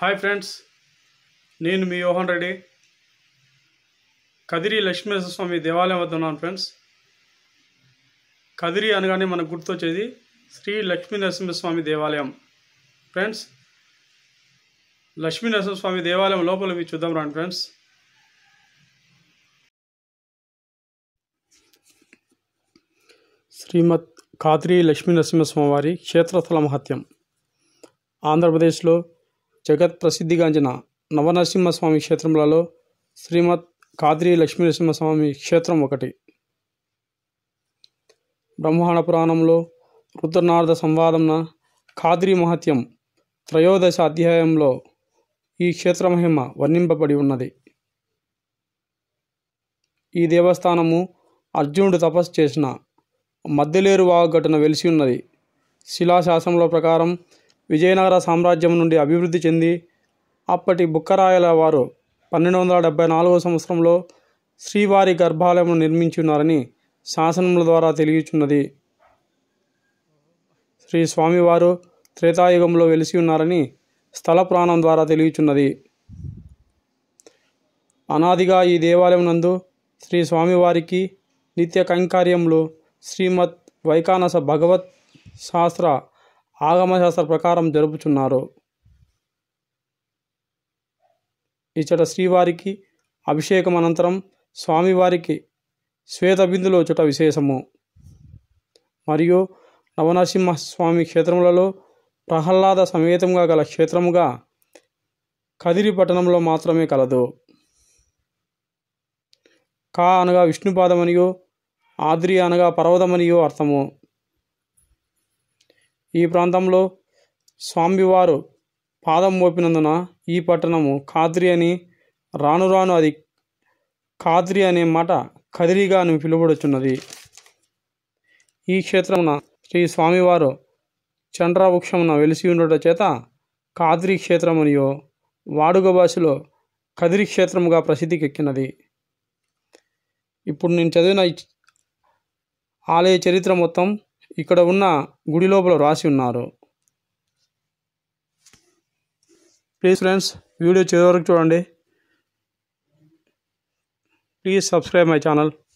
hi friends నేను మీ యోహన్ రెడ్డి కదిరి లక్ష్మీనరసింహ స్వామి దేవాలయం వద్ద ఉన్నాను ఫ్రెండ్స్ కదిరి అనగానే మనకు గుర్తొచ్చేది శ్రీ లక్ష్మీ నరసింహస్వామి దేవాలయం ఫ్రెండ్స్ లక్ష్మీ నరసింహస్వామి దేవాలయం లోపల పోయి చూద్దాం రండి ఫ్రెండ్స్ శ్రీమద్ కాద్రి లక్ష్మీ నరసింహస్వామి వారి క్షేత్రస్థల మహత్యం ఆంధ్రప్రదేశ్లో జగత్ ప్రసిద్ధిగాంచిన నవనరసింహస్వామి క్షేత్రములలో శ్రీమద్ కాద్రి లక్ష్మీ నరసింహస్వామి క్షేత్రం ఒకటి బ్రహ్మాండ పురాణంలో రుద్రనారద సంవాదంన ఖాద్రి మహత్యం త్రయోదశ అధ్యాయంలో ఈ క్షేత్ర మహిమ వర్ణింపబడి ఉన్నది ఈ దేవస్థానము అర్జునుడు తపస్సు చేసిన మద్దెలేరు వాగట్టున వెలిసి ఉన్నది శిలాశాసనముల ప్రకారం విజయనగర సామ్రాజ్యం నుండి అభివృద్ధి చెంది అప్పటి బుక్కరాయల వారు పన్నెండు వందల డెబ్బై నాలుగవ సంవత్సరంలో శ్రీవారి గర్భాలయమును నిర్మించి ఉన్నారని శాసనముల ద్వారా తెలియచున్నది శ్రీ స్వామివారు త్రేతాయుగంలో వెలిసి ఉన్నారని స్థల పురాణం ద్వారా తెలియచున్నది అనాదిగా ఈ దేవాలయం నందు శ్రీ స్వామివారికి నిత్య కైంకార్యములు శ్రీమద్ వైకానస భగవత్ శాస్త్ర ఆగమశాస్త్ర ప్రకారం జరుపుచున్నారు ఇచ్చట శ్రీవారికి అభిషేకం అనంతరం స్వామివారికి శ్వేతబిందులో చుట విశేషము మరియు నవనరసింహ స్వామి క్షేత్రములలో ప్రహ్లాద సమేతంగా గల క్షేత్రముగా కదిరి పట్టణంలో మాత్రమే కలదు కా అనగా విష్ణుపాదమనియో ఆద్రి అనగా పర్వతమనియో అర్థము ఈ ప్రాంతంలో స్వామివారు పాదం మోపినందున ఈ పట్టణము ఖాద్రి అని రాను రాను అది ఖాద్రి అనే మాట కదిరిగా అని పిలువబడుచున్నది ఈ క్షేత్రమున శ్రీ స్వామివారు చంద్రవృక్షమున వెలిసి ఉండట చేత కాద్రి క్షేత్రమునియో వాడుక భాషలో కదిరి క్షేత్రముగా ప్రసిద్ధికెక్కినది ఇప్పుడు నేను చదివిన ఈ ఆలయ చరిత్ర మొత్తం ఇక్కడ ఉన్న గుడి లోపల రాసి ఉన్నారు ప్లీజ్ ఫ్రెండ్స్ వీడియో చివరి వరకు చూడండి ప్లీజ్ సబ్స్క్రైబ్ మై ఛానల్